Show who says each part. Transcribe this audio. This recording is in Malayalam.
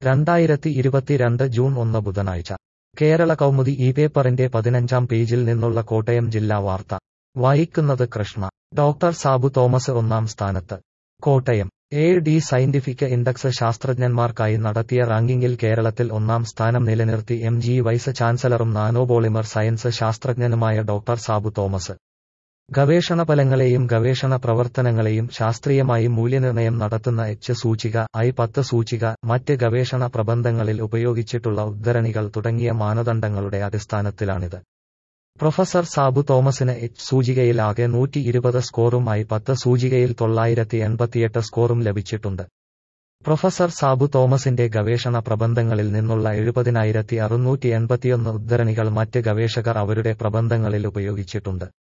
Speaker 1: രണ്ടായിരത്തി ഇരുപത്തിരണ്ട് ജൂൺ ഒന്ന് ബുധനാഴ്ച കേരള കൗമുദി ഈ പേപ്പറിന്റെ പതിനഞ്ചാം പേജിൽ നിന്നുള്ള കോട്ടയം ജില്ലാ വാർത്ത വായിക്കുന്നത് കൃഷ്ണ ഡോക്ടർ സാബു തോമസ് ഒന്നാം സ്ഥാനത്ത് Kottayam A D scientific index ശാസ്ത്രജ്ഞന്മാർക്കായി നടത്തിയ റാങ്കിങ്ങിൽ കേരളത്തിൽ ഒന്നാം സ്ഥാനം നിലനിർത്തി എം ജി വൈസ് ചാൻസലറും നാനോപോളിമർ സയൻസ് ശാസ്ത്രജ്ഞനുമായ ഡോക്ടർ സാബു തോമസ് ഗവേഷണ ഫലങ്ങളെയും ഗവേഷണ പ്രവർത്തനങ്ങളെയും ശാസ്ത്രീയമായി മൂല്യനിർണ്ണയം നടത്തുന്ന എച്ച് സൂചിക ഐ പത്ത് സൂചിക മറ്റ് ഗവേഷണ പ്രബന്ധങ്ങളിൽ ഉപയോഗിച്ചിട്ടുള്ള ഉദ്ധരണികൾ തുടങ്ങിയ മാനദണ്ഡങ്ങളുടെ അടിസ്ഥാനത്തിലാണിത് പ്രൊഫസർ സാബു തോമസിന് എച്ച് സൂചികയിൽ ആകെ നൂറ്റി ഇരുപത് സ്കോറും ഐ പത്ത് സൂചികയിൽ തൊള്ളായിരത്തി എൺപത്തിയെട്ട് സ്കോറും ലഭിച്ചിട്ടുണ്ട് പ്രൊഫസർ സാബു തോമസിന്റെ ഗവേഷണ പ്രബന്ധങ്ങളിൽ നിന്നുള്ള എഴുപതിനായിരത്തി അറുന്നൂറ്റി എൺപത്തിയൊന്ന് ഉദ്ധരണികൾ മറ്റ് ഗവേഷകർ അവരുടെ പ്രബന്ധങ്ങളിൽ ഉപയോഗിച്ചിട്ടുണ്ട്